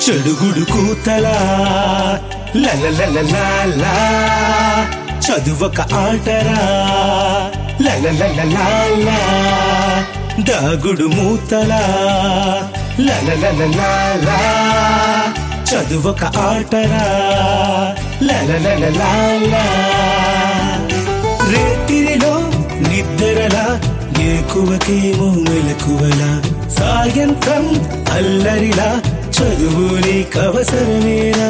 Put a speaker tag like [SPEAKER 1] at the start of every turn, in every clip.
[SPEAKER 1] చెడుగుడు కూతలా లలలలలా చదువక ఆటరా లలలలలా దాగుడు మూతలా లలలలలా చదువక ఆటరా లలలలలా రేతిరిలో నిద్రలా ఏకువకేమో మెలకువలా సాయంత్రం అల్లరిలా చదువు నీకవసరమేనా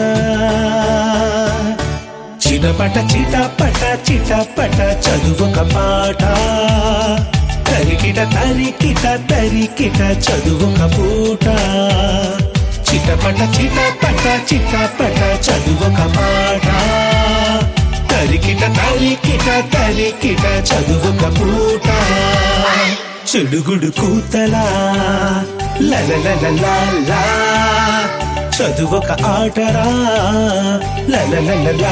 [SPEAKER 1] చిటపట చిటపట చిటపట చదువొక పాట తరికిట తరికిట తరికిట చదువొక పూట చిటపట చిటపట చిటపట చదువొక పాట తరికిట తరికిట తరికిట చదువొక పూట చెడుగుడు కూతలా లలలలలా చదువొక ఆటరా లలలలలా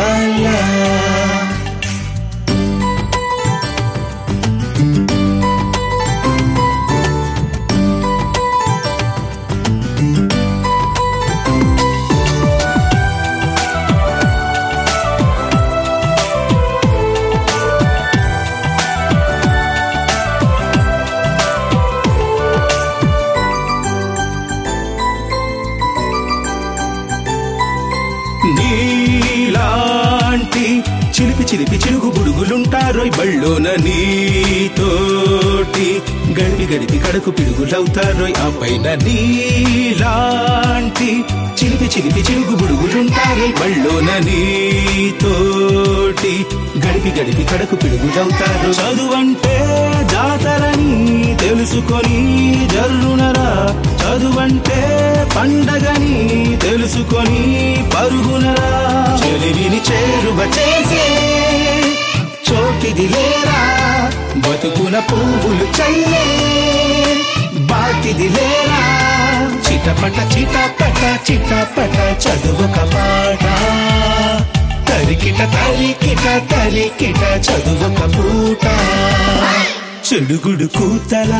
[SPEAKER 1] నీలాంటి చిలిపి చిలిపి చిలుగు బుడుగులుంటారోయ్ బళ్ళోన నీతోటి గడిపి గడిపి కడకు పిడుగులవుతారోయ్ ఆ పైన నీలాంటి చిలిపి చిలిపి చిలుగు బుడుగులుంటారోయ్ బళ్ళోన నీతోటి గడిపి గడిపి కడకు పిడుగులవుతారు చదువంటే జాతరని తెలుసుకొని జల్లునరా చదువంటే పండగని తెలుసుకొని పరుగునరా చెలివిని చేరువ చేసే చోటిది లేరా బతుకున పువ్వులు చల్లే బాటిది లేరా చిటపట చిటపట చిటపట చదువుక పాట తరికిట తరికిట తరికిట చదువుక పూట చెడుగుడు కూతలా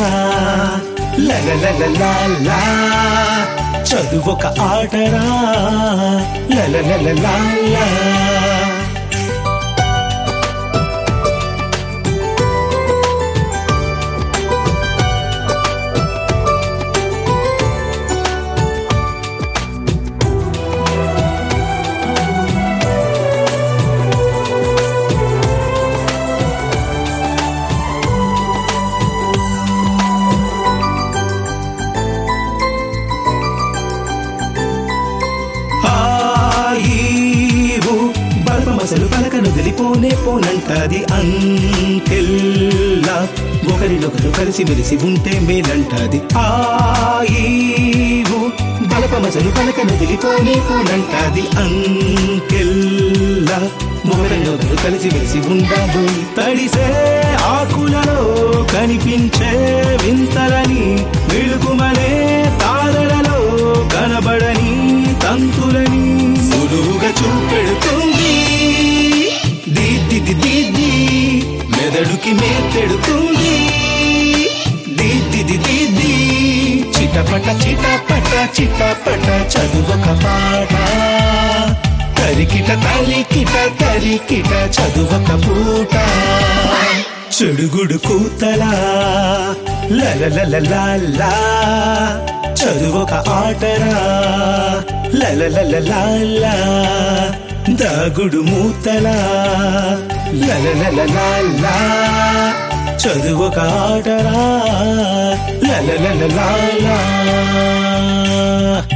[SPEAKER 1] లలలలలా చదువొక ఆటరా లలలలలా ఆయివు బల్బమసలు పలకను తెలిపోనే పోనంటది అంకెల్లా ఒకరినొకరు కలిసి మెలిసి ఉంటే మేలంటది ఆయివు బలపమసలు పలకను తెలిపోనే పోనంటది అంకెల్లా ఒకరినొకరు కలిసి మెలిసి ఉండాము తడిసే ఆకులలో కనిపించే వింతలని వెలుగుమనే తారలలో కనబడని తంతులని సులువుగా చూపెడుతుంది దిద్ది దిద్ది మెదడుకి మేతెడుతుంది దిద్ది దిద్ది చిటపట చిటపట చిటపట చదువొక పాట తరికిట తరికిట తరికిట చదువొక పూట చెడుగుడు కూతలా లలలలలా చదువొక ఆటరా లలలలలా దాగుడు మూతలా లలలలలా చదువొక ఆటరా లలలలలా